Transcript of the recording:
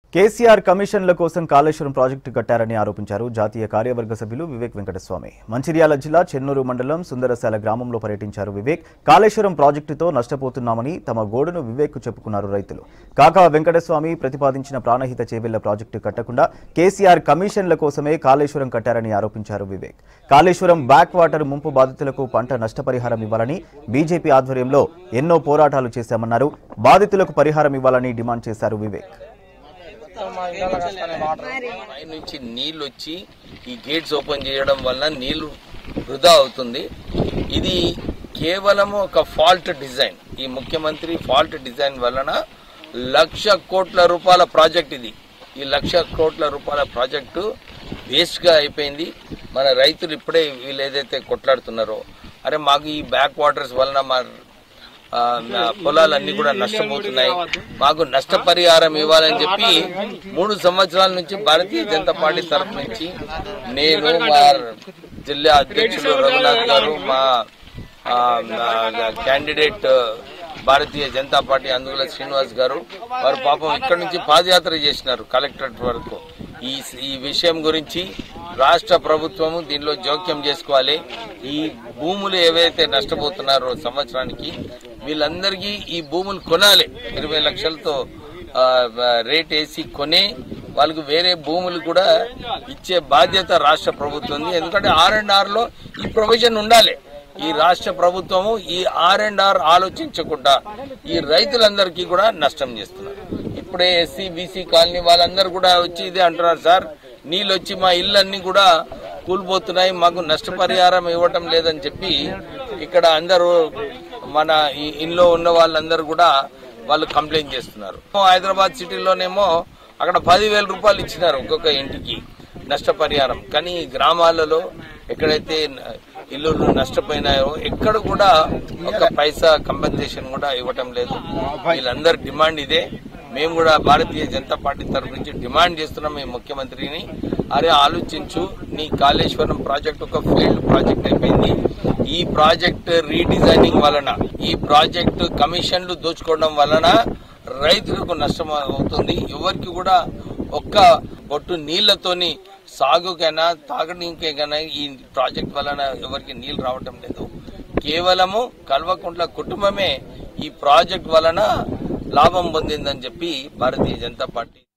కేసీఆర్ కమిషన్ల కోసం కాళేశ్వరం ప్రాజెక్టు కట్టారని ఆరోపించారు జాతీయ కార్యవర్గ సభ్యులు వివేక్ వెంకటస్వామి మంచిర్యాల జిల్లా చెన్నూరు మండలం సుందరశాల గ్రామంలో పర్యటించారు వివేక్ కాళేశ్వరం ప్రాజెక్టుతో నష్టపోతున్నామని తమ గోడును వివేక్ చెప్పుకున్నారు రైతులు కాకా వెంకటస్వామి ప్రతిపాదించిన ప్రాణహిత చేవెళ్ల ప్రాజెక్టు కట్టకుండా కేసీఆర్ కమిషన్ల కోసమే కాళేశ్వరం కట్టారని ఆరోపించారు వివేక్ కాళేశ్వరం బ్యాక్ వాటర్ ముంపు బాధితులకు పంట నష్టపరిహారం ఇవ్వాలని బీజేపీ ఆధ్వర్యంలో ఎన్నో పోరాటాలు చేశామన్నారు బాధితులకు పరిహారం ఇవ్వాలని డిమాండ్ చేశారు వివేక్ పై నుంచి నీళ్ళు వచ్చి ఈ గేట్స్ ఓపెన్ చేయడం వల్ల నీళ్లు వృధా అవుతుంది ఇది కేవలం ఒక ఫాల్ట్ డిజైన్ ఈ ముఖ్యమంత్రి ఫాల్ట్ డిజైన్ వలన లక్ష కోట్ల రూపాయల ప్రాజెక్ట్ ఇది ఈ లక్ష కోట్ల రూపాయల ప్రాజెక్టు వేస్ట్గా అయిపోయింది మన రైతులు ఇప్పుడే వీళ్ళు ఏదైతే కొట్లాడుతున్నారో అరే మాకు ఈ బ్యాక్ వాటర్స్ వలన మా ఆ, నా పొలాలన్నీ కూడా నష్టపోతున్నాయి మాకు నష్టపరిహారం ఇవ్వాలని చెప్పి మూడు సంవత్సరాల నుంచి భారతీయ జనతా పార్టీ తరఫు నుంచి నేను మా జిల్లా అధ్యక్షులు రఘునాథ్ గారు మా ఆ, నా క్యాండిడేట్ భారతీయ జనతా పార్టీ అందుగుల శ్రీనివాస్ గారు వారు పాపం ఇక్కడి నుంచి పాదయాత్ర చేసినారు కలెక్టరేట్ వరకు ఈ ఈ విషయం గురించి రాష్ట్ర ప్రభుత్వము దీనిలో జోక్యం చేసుకోవాలి ఈ భూములు ఏవైతే నష్టపోతున్నారో సంవత్సరానికి వీళ్ళందరికీ ఈ భూములు కొనాలి ఇరవై లక్షలతో ఆ, రేట్ వేసి కొనే వాళ్ళకు వేరే భూములు కూడా ఇచ్చే బాధ్యత రాష్ట్ర ప్రభుత్వం ఎందుకంటే ఆర్ అండ్ ఆర్ లో ఈ ప్రొవిజన్ ఉండాలి ఈ రాష్ట్ర ప్రభుత్వము ఈ ఆర్ అండ్ ఆర్ ఆలోచించకుండా ఈ రైతులందరికీ కూడా నష్టం చేస్తున్నారు ఇప్పుడే ఎస్సీ బీసీ కాలనీ వాళ్ళందరూ కూడా వచ్చి ఇదే అంటున్నారు సార్ నీళ్ళు వచ్చి మా ఇళ్ళన్నీ కూడా కూలిపోతున్నాయి మాకు నష్టపరిహారం ఇవ్వటం లేదని చెప్పి ఇక్కడ అందరూ మన ఈ ఇంట్లో ఉన్న వాళ్ళందరూ కూడా వాళ్ళు కంప్లైంట్ చేస్తున్నారు హైదరాబాద్ సిటీలోనేమో అక్కడ పదివేల రూపాయలు ఇచ్చినారు ఒక్కొక్క ఇంటికి నష్టపరిహారం కానీ ఈ గ్రామాలలో ఎక్కడైతే న- ఇల్లులు నష్టపోయినాయో ఎక్కడ కూడా ఒక పైసా కంపెన్సేషన్ కూడా ఇవ్వటం లేదు వీళ్ళందరి డిమాండ్ ఇదే మేము కూడా భారతీయ జనతా పార్టీ తరఫు నుంచి డిమాండ్ చేస్తున్నాం ఈ ముఖ్యమంత్రిని అరే ఆలోచించు నీ కాళేశ్వరం ప్రాజెక్ట్ ఒక ఫెయిల్డ్ ప్రాజెక్ట్ అయిపోయింది ఈ ప్రాజెక్ట్ రీడిజైనింగ్ వలన ఈ ప్రాజెక్ట్ కమిషన్లు దోచుకోవడం వలన రైతులకు నష్టం అవుతుంది ఎవరికి కూడా ఒక్క బొట్టు నీళ్లతోని సాగుకైనా తాగడానికైనా ఈ ప్రాజెక్ట్ వలన ఎవరికి నీళ్లు రావటం లేదు కేవలము కల్వకుంట్ల కుటుంబమే ఈ ప్రాజెక్ట్ వలన లాభం పొందిందని చెప్పి భారతీయ జనతా పార్టీ